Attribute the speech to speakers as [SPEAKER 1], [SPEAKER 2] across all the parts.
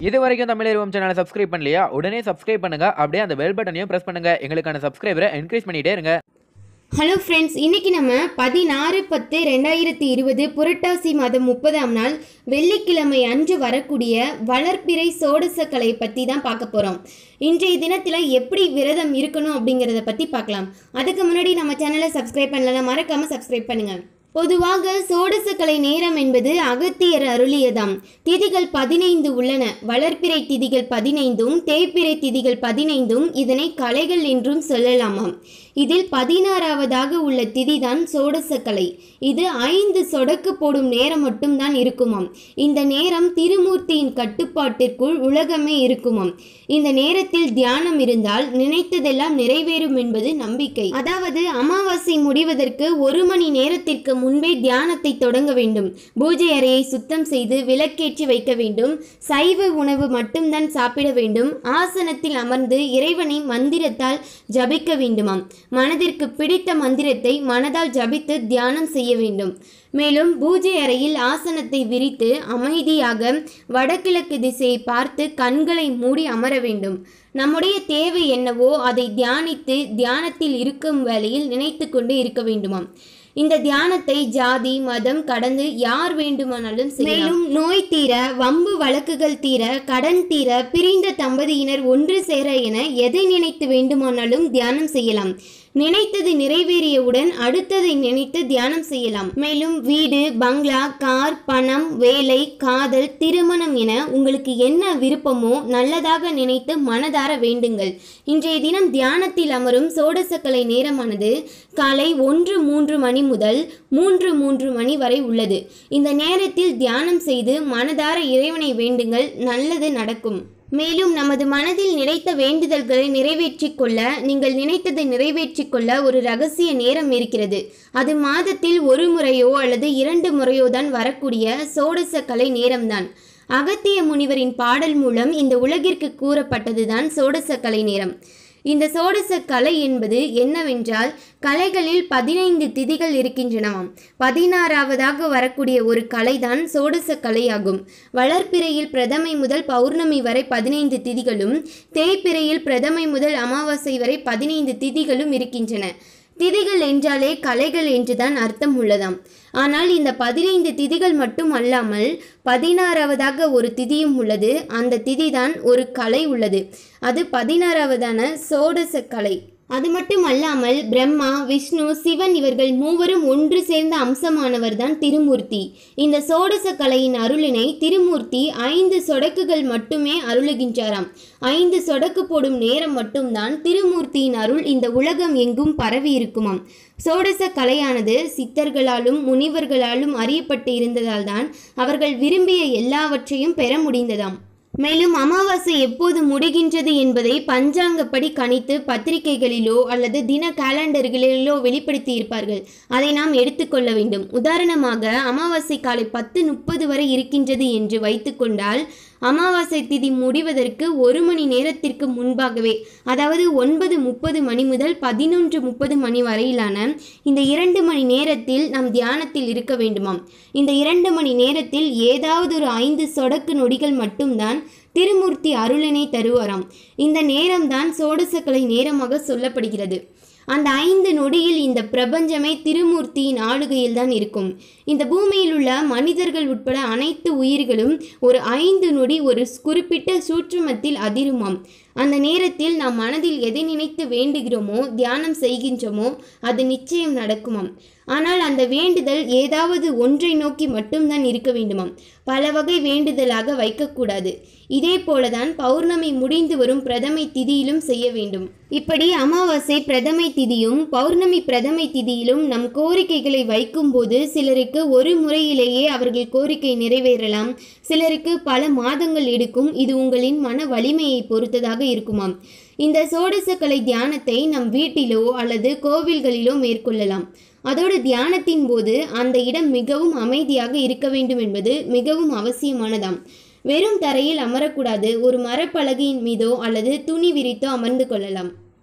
[SPEAKER 1] இது வரைக்கும் தமிழ் சேனலை சப்ஸ்கிரைப் பண்ணலையா உடனே சப்ஸ்கிரைப் பண்ணுங்க அப்படியே அந்த பெல் பட்டனையும் பிரஸ் பண்ணுங்க எங்களுக்கான சப்ஸ்கிரைபரை என்கரேஜ் பண்ணிட்டே இருங்க
[SPEAKER 2] ஹலோ ஃப்ரெண்ட்ஸ் இன்னைக்கு நம்ம பதினாறு பத்து ரெண்டாயிரத்தி இருபது புரட்டாசி மாதம் முப்பதாம் நாள் வெள்ளிக்கிழமை அன்று வரக்கூடிய வளர்ப்பிறை சோடசக்கலை பற்றி தான் பார்க்க போகிறோம் இன்றைய தினத்தில் எப்படி விரதம் இருக்கணும் அப்படிங்கிறத பற்றி பார்க்கலாம் அதுக்கு முன்னாடி நம்ம சேனலை சப்ஸ்கிரைப் பண்ணலாம் மறக்காமல் சப்ஸ்கிரைப் பண்ணுங்கள் பொதுவாக சோடசக்கலை நேரம் என்பது அகத்தியர் அருளியதாம் திதிகள் பதினைந்து உள்ளன வளர்ப்பிறை திதிகள் பதினைந்தும் தேய்பிறை திதிகள் பதினைந்தும் இதனை கலைகள் என்றும் சொல்லலாமாம் இதில் பதினாறாவதாக உள்ள திதிதான் சோடசக்கலை இது ஐந்து சொடக்கு போடும் நேரம் மட்டும்தான் இருக்குமாம் இந்த நேரம் திருமூர்த்தியின் கட்டுப்பாட்டிற்குள் உலகமே இருக்குமாம் இந்த நேரத்தில் தியானம் இருந்தால் நினைத்ததெல்லாம் நிறைவேறும் என்பது நம்பிக்கை அதாவது அமாவாசை முடிவதற்கு ஒரு மணி நேரத்திற்கு முன்பே தியானத்தை தொடங்க வேண்டும் பூஜை அறையை சுத்தம் செய்து விளக்கேற்றி வைக்க வேண்டும் சைவ உணவு மட்டும்தான் சாப்பிட வேண்டும் ஆசனத்தில் அமர்ந்து இறைவனை மந்திரத்தால் ஜபிக்க வேண்டுமாம் மனதிற்கு பிடித்த மந்திரத்தை மனதால் ஜபித்து தியானம் செய்ய வேண்டும் மேலும் பூஜை அறையில் ஆசனத்தை விரித்து அமைதியாக வடகிழக்கு திசையை பார்த்து கண்களை மூடி அமர வேண்டும் நம்முடைய தேவை என்னவோ அதை தியானித்து தியானத்தில் இருக்கும் வேளையில் நினைத்து கொண்டு இருக்க வேண்டுமாம் இந்த தியானத்தை ஜாதி மதம் கடந்து யார் வேண்டுமானாலும் மேலும் நோய் தீர வம்பு வழக்குகள் தீர கடன் தீர பிரிந்த தம்பதியினர் ஒன்று சேர என எதை நினைத்து வேண்டுமானாலும் தியானம் செய்யலாம் நினைத்தது நிறைவேறியவுடன் அடுத்ததை நினைத்து தியானம் செய்யலாம் மேலும் வீடு பங்களா கார் பணம் வேலை காதல் திருமணம் என உங்களுக்கு என்ன விருப்பமோ நல்லதாக நினைத்து மனதார வேண்டுங்கள் இன்றைய தினம் தியானத்தில் அமரும் சோடசக்கலை நேரமானது காலை ஒன்று மூன்று மணி முதல் மூன்று மூன்று மணி வரை உள்ளது இந்த நேரத்தில் தியானம் செய்து மனதார இறைவனை வேண்டுங்கள் நல்லது நடக்கும் மேலும் நமது மனதில் நினைத்த வேண்டுதல்களை நிறைவேற்றிக் கொள்ள நீங்கள் நினைத்ததை நிறைவேற்றிக் கொள்ள ஒரு ரகசிய நேரம் இருக்கிறது அது மாதத்தில் ஒரு முறையோ அல்லது இரண்டு முறையோ தான் வரக்கூடிய சோடச கலை நேரம்தான் அகத்திய முனிவரின் பாடல் மூலம் இந்த உலகிற்கு கூறப்பட்டதுதான் சோடச கலை நேரம் இந்த சோடச கலை என்பது என்னவென்றால் கலைகளில் பதினைந்து திதிகள் இருக்கின்றனவாம் பதினாறாவதாக வரக்கூடிய ஒரு கலைதான் சோடச கலையாகும் வளர்ப்பிறையில் பிரதமை முதல் பௌர்ணமி வரை பதினைந்து திதிகளும் தேய்பிறையில் பிரதமை முதல் அமாவாசை வரை பதினைந்து திதிகளும் இருக்கின்றன திதிகள் என்றாலே கலைகள் என்றுதான் அர்த்தம் உள்ளதாம் ஆனால் இந்த பதினைந்து திதிகள் மட்டும் அல்லாமல் பதினாறாவதாக ஒரு திதியும் உள்ளது அந்த திதிதான் ஒரு கலை உள்ளது அது பதினாறாவதான சோடச கலை அது மட்டும் அல்லாமல் பிரம்மா விஷ்ணு சிவன் இவர்கள் மூவரும் ஒன்று சேர்ந்த அம்சமானவர் தான் திருமூர்த்தி இந்த சோடச கலையின் அருளினை திருமூர்த்தி ஐந்து சொடக்குகள் மட்டுமே அருளுகின்றாராம் ஐந்து சொடக்கு போடும் நேரம் மட்டும்தான் திருமூர்த்தியின் அருள் இந்த உலகம் எங்கும் பரவி இருக்குமாம் சோடச கலையானது சித்தர்களாலும் முனிவர்களாலும் அறியப்பட்டு இருந்ததால் தான் அவர்கள் விரும்பிய எல்லாவற்றையும் பெற முடிந்ததாம் மேலும் அமாவாசை எப்போது முடிகின்றது என்பதை பஞ்சாங்கப்படி கணித்து பத்திரிகைகளிலோ அல்லது தின காலண்டர்களிலோ வெளிப்படுத்தி இருப்பார்கள் அதை நாம் எடுத்துக்கொள்ள வேண்டும் உதாரணமாக அமாவாசை காலை பத்து முப்பது வரை இருக்கின்றது என்று வைத்துக்கொண்டால் அமாவாசை திதி முடிவதற்கு ஒரு மணி நேரத்திற்கு முன்பாகவே அதாவது ஒன்பது முப்பது மணி முதல் பதினொன்று முப்பது மணி வரையிலான இந்த இரண்டு மணி நேரத்தில் நாம் தியானத்தில் இருக்க வேண்டுமாம் இந்த இரண்டு மணி நேரத்தில் ஏதாவது ஒரு ஐந்து சொடக்கு நொடிகள் மட்டும்தான் திருமூர்த்தி அருளினை தருவாராம் இந்த நேரம்தான் சோடசக்கலை நேரமாக சொல்லப்படுகிறது அந்த ஐந்து நொடியில் இந்த பிரபஞ்சமே திருமூர்த்தியின் ஆளுகையில் தான் இருக்கும் இந்த பூமியில் உள்ள மனிதர்கள் உட்பட அனைத்து உயிர்களும் ஒரு ஐந்து நொடி ஒரு குறிப்பிட்ட சூற்றுமத்தில் அதிருமாம் அந்த நேரத்தில் நாம் மனதில் எதை நினைத்து வேண்டுகிறோமோ தியானம் செய்கின்றோமோ அது நிச்சயம் நடக்குமாம் ஆனால் அந்த வேண்டுதல் ஏதாவது ஒன்றை நோக்கி மட்டும்தான் இருக்க வேண்டுமாம் பல வகை வேண்டுதலாக வைக்கக்கூடாது இதே போலதான் பௌர்ணமி முடிந்து வரும் பிரதமை திதியிலும் செய்ய வேண்டும் இப்படி அமாவாசை பிரதமை திதியும் பௌர்ணமி பிரதமை திதியிலும் நம் கோரிக்கைகளை வைக்கும்போது சிலருக்கு ஒரு முறையிலேயே அவர்கள் கோரிக்கை நிறைவேறலாம் சிலருக்கு பல மாதங்கள் எடுக்கும் இது உங்களின் மன வலிமையை பொறுத்ததாக இருக்குமாம் இந்த சோடசக்கலை தியானத்தை நம் வீட்டிலோ அல்லது கோவில்களிலோ மேற்கொள்ளலாம் அதோடு தியானத்தின் போது அந்த இடம் மிகவும் அமைதியாக இருக்க வேண்டும் என்பது மிகவும் அவசியமானதாம் வெறும் தரையில் அமரக்கூடாது ஒரு மரப்பலகையின் மீதோ அல்லது துணி விரித்தோ அமர்ந்து கொள்ளலாம்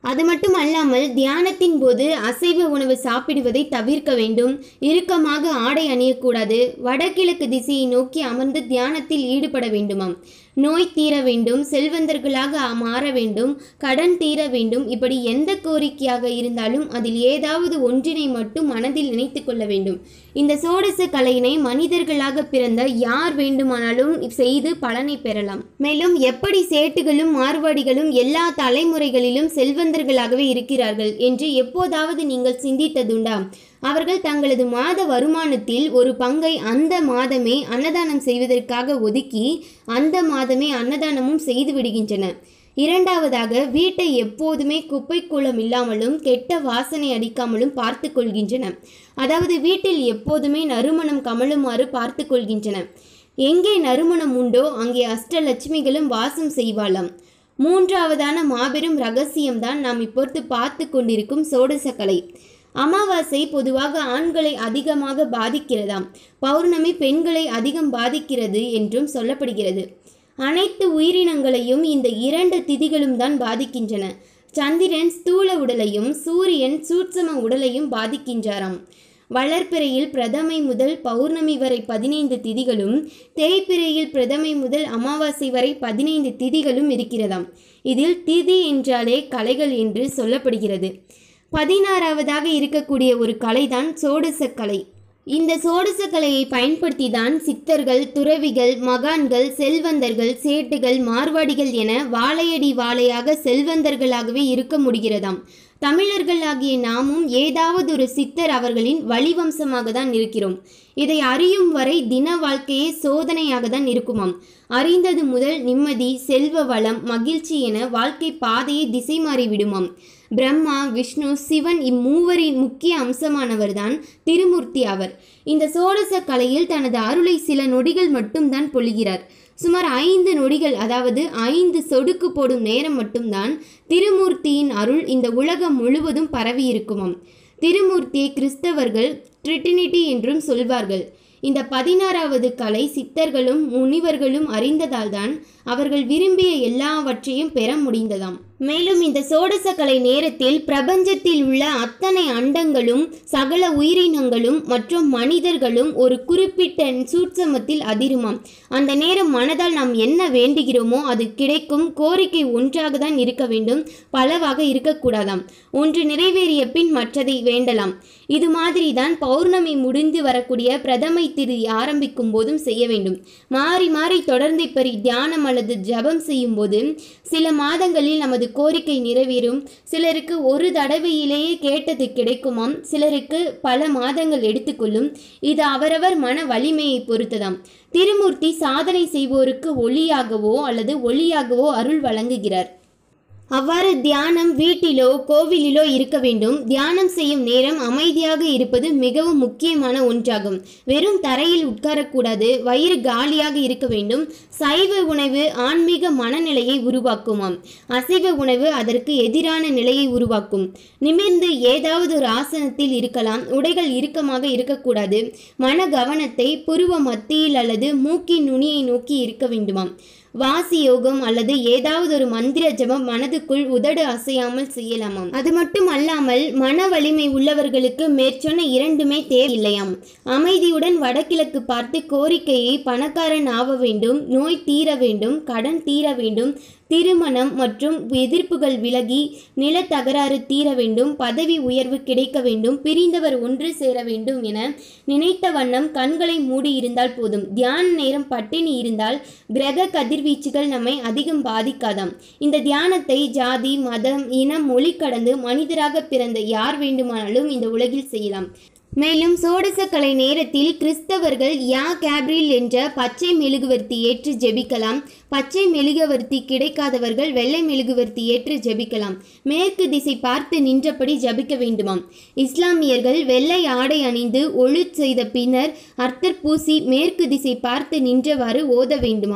[SPEAKER 2] அது மட்டும் அல்லாமல் தியானத்தின் போது அசைவ உணவு சாப்பிடுவதை தவிர்க்க வேண்டும் இறுக்கமாக ஆடை அணியக்கூடாது வடகிழக்கு திசையை நோக்கி அமர்ந்து தியானத்தில் ஈடுபட வேண்டுமாம் நோய் தீர வேண்டும் செல்வந்தர்களாக மாற வேண்டும் கடன் தீர வேண்டும் இப்படி எந்த கோரிக்கையாக இருந்தாலும் அதில் ஏதாவது ஒன்றினை மட்டும் மனதில் நினைத்து கொள்ள வேண்டும் இந்த சோடச கலையினை மனிதர்களாக பிறந்த யார் வேண்டுமானாலும் செய்து பலனை பெறலாம் மேலும் எப்படி சேட்டுகளும் மார்வாடிகளும் எல்லா தலைமுறைகளிலும் செல்வந்தர்களாகவே இருக்கிறார்கள் என்று எப்போதாவது நீங்கள் சிந்தித்ததுண்டா அவர்கள் தங்களது மாத வருமானத்தில் ஒரு பங்கை அந்த மாதமே அன்னதானம் செய்வதற்காக ஒதுக்கி அந்த மாதமே அன்னதானமும் செய்து விடுகின்றன இரண்டாவதாக வீட்டை எப்போதுமே குப்பை கூலம் இல்லாமலும் கெட்ட வாசனை அடிக்காமலும் பார்த்து கொள்கின்றன அதாவது வீட்டில் எப்போதுமே நறுமணம் கமழுமாறு பார்த்து கொள்கின்றன எங்கே நறுமணம் உண்டோ அங்கே அஷ்டலட்சுமிகளும் வாசம் செய்வாளாம் மூன்றாவதான மாபெரும் ரகசியம்தான் நாம் இப்பொழுது பார்த்து கொண்டிருக்கும் சோடசக்கலை அமாவாசை பொதுவாக ஆண்களை அதிகமாக பாதிக்கிறதாம் பௌர்ணமி பெண்களை அதிகம் பாதிக்கிறது என்றும் சொல்லப்படுகிறது அனைத்து உயிரினங்களையும் இந்த இரண்டு திதிகளும் தான் பாதிக்கின்றன சந்திரன் ஸ்தூல உடலையும் சூரியன் சூட்சம உடலையும் பாதிக்கின்றாராம் வளர்ப்பிறையில் பிரதமை முதல் பௌர்ணமி வரை பதினைந்து திதிகளும் தேய்பிறையில் பிரதமை முதல் அமாவாசை வரை பதினைந்து திதிகளும் இருக்கிறதாம் இதில் திதி என்றாலே கலைகள் என்று சொல்லப்படுகிறது பதினாறாவதாக இருக்கக்கூடிய ஒரு கலைதான் சோடச கலை இந்த சோடச கலையை பயன்படுத்தி தான் சித்தர்கள் துறவிகள் மகான்கள் செல்வந்தர்கள் சேட்டுகள் மார்வாடிகள் என வாழையடி வாழையாக செல்வந்தர்களாகவே இருக்க முடிகிறதாம் தமிழர்களாகிய நாமும் ஏதாவது ஒரு சித்தர் அவர்களின் வழிவம்சமாக தான் இருக்கிறோம் இதை அறியும் வரை தின வாழ்க்கையே சோதனையாக தான் இருக்குமாம் அறிந்தது முதல் நிம்மதி செல்வ வளம் மகிழ்ச்சி என வாழ்க்கை பாதையை திசை மாறி விடுமாம் பிரம்மா விஷ்ணு சிவன் இம்மூவரின் முக்கிய அம்சமானவர்தான் திருமூர்த்தி அவர் இந்த சோடச கலையில் தனது அருளை சில நொடிகள் மட்டும்தான் பொழிகிறார் சுமார் ஐந்து நொடிகள் அதாவது ஐந்து சொடுக்கு போடும் நேரம் மட்டும்தான் திருமூர்த்தியின் அருள் இந்த உலகம் முழுவதும் பரவி இருக்குமாம் திருமூர்த்தியை கிறிஸ்தவர்கள் ட்ரிட்டினிட்டி என்றும் சொல்வார்கள் இந்த பதினாறாவது கலை சித்தர்களும் முனிவர்களும் அறிந்ததால்தான் அவர்கள் விரும்பிய எல்லாவற்றையும் பெற முடிந்ததாம் மேலும் இந்த சோடச கலை நேரத்தில் பிரபஞ்சத்தில் உள்ள அத்தனை அண்டங்களும் சகல உயிரினங்களும் மற்றும் மனிதர்களும் ஒரு குறிப்பிட்ட சூட்சமத்தில் அதிருமாம் அந்த நேரம் மனதால் நாம் என்ன வேண்டுகிறோமோ அது கிடைக்கும் கோரிக்கை ஒன்றாக தான் இருக்க வேண்டும் பலவாக இருக்கக்கூடாதாம் ஒன்று நிறைவேறிய பின் மற்றதை வேண்டலாம் இது மாதிரி தான் பௌர்ணமி முடிந்து வரக்கூடிய பிரதமை திரு ஆரம்பிக்கும் போதும் செய்ய வேண்டும் மாறி மாறி தொடர்ந்து இப்படி தியானம் அல்லது ஜபம் செய்யும் போது சில மாதங்களில் நமது கோரிக்கை நிறைவேறும் சிலருக்கு ஒரு தடவையிலேயே கேட்டது கிடைக்குமாம் சிலருக்கு பல மாதங்கள் எடுத்துக்கொள்ளும் இது அவரவர் மன வலிமையை பொறுத்ததாம் திருமூர்த்தி சாதனை செய்வோருக்கு ஒளியாகவோ அல்லது ஒளியாகவோ அருள் வழங்குகிறார் அவ்வாறு தியானம் வீட்டிலோ கோவிலிலோ இருக்க வேண்டும் தியானம் செய்யும் நேரம் அமைதியாக இருப்பது மிகவும் முக்கியமான ஒன்றாகும் வெறும் தரையில் உட்காரக்கூடாது வயிறு காலியாக இருக்க வேண்டும் சைவ உணவு ஆன்மீக மனநிலையை உருவாக்குமாம் அசைவ உணவு அதற்கு எதிரான நிலையை உருவாக்கும் நிமிர்ந்து ஏதாவது ஒரு ஆசனத்தில் இருக்கலாம் உடைகள் இறுக்கமாக இருக்கக்கூடாது மன கவனத்தை புருவ மத்தியில் அல்லது மூக்கின் நுனியை நோக்கி இருக்க வேண்டுமாம் வாசி யோகம் அல்லது ஏதாவது ஒரு மந்திர ஜபம் மனதுக்குள் உதடு அசையாமல் செய்யலாமாம் அது மட்டும் அல்லாமல் மன வலிமை உள்ளவர்களுக்கு மேற்சொன்ன இரண்டுமே தேவையில்லையாம் அமைதியுடன் வடகிழக்கு பார்த்து கோரிக்கையை பணக்காரன் ஆக வேண்டும் நோய் தீர வேண்டும் கடன் தீர வேண்டும் திருமணம் மற்றும் எதிர்ப்புகள் விலகி நில தகராறு தீர வேண்டும் பதவி உயர்வு கிடைக்க வேண்டும் பிரிந்தவர் ஒன்று சேர வேண்டும் என நினைத்த வண்ணம் கண்களை மூடி இருந்தால் போதும் தியான நேரம் பட்டினி இருந்தால் கிரக கதிர்வீச்சுகள் நம்மை அதிகம் பாதிக்காதாம் இந்த தியானத்தை ஜாதி மதம் இனம் மொழி கடந்து மனிதராக பிறந்த யார் வேண்டுமானாலும் இந்த உலகில் செய்யலாம் மேலும் சோடசக்கலை நேரத்தில் கிறிஸ்தவர்கள் யா கேப்ரில் என்ற பச்சை மெழுகுவர்த்தி ஏற்று ஜெபிக்கலாம் பச்சை மெழுகுவர்த்தி கிடைக்காதவர்கள் வெள்ளை மெழுகுவர்த்தி ஏற்று ஜெபிக்கலாம் மேற்கு திசை பார்த்து நின்றபடி ஜபிக்க வேண்டுமாம் இஸ்லாமியர்கள் வெள்ளை ஆடை அணிந்து ஒழு செய்த பின்னர் அர்த்தர் பூசி மேற்கு திசை பார்த்து நின்றவாறு ஓத வேண்டுமாம்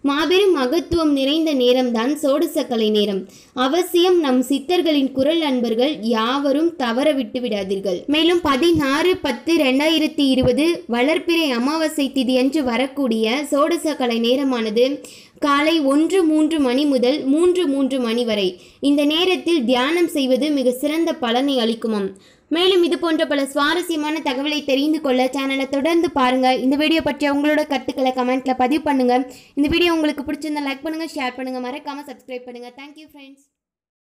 [SPEAKER 2] மாபெரும் மகத்துவம் நிறைந்த நேரம்தான் சோடசக்கலை நேரம் அவசியம் நம் சித்தர்களின் குரல் அன்பர்கள் யாவரும் தவற விட்டு விடாதீர்கள் மேலும் பதினாறு பத்து ரெண்டாயிரத்தி இருபது வளர்ப்பிறை அமாவாசை திதியன்று வரக்கூடிய சோடசக்கலை நேரமானது காலை ஒன்று மூன்று மணி முதல் மூன்று மூன்று மணி வரை இந்த நேரத்தில் தியானம் செய்வது மிக சிறந்த பலனை அளிக்குமாம் மேலும் இது போன்ற பல சுவாரஸ்யமான தகவலை தெரிந்து கொள்ள சேனலை தொடர்ந்து பாருங்க இந்த வீடியோ பற்றிய உங்களோட கருத்துக்களை கமெண்ட்ல பதிவு பண்ணுங்க இந்த வீடியோ உங்களுக்கு பிடிச்சிருந்தா லைக் பண்ணுங்க ஷேர் பண்ணுங்க மறக்காம சப்ஸ்கிரைப் பண்ணுங்க தேங்க்யூ ஃப்ரெண்ட்ஸ்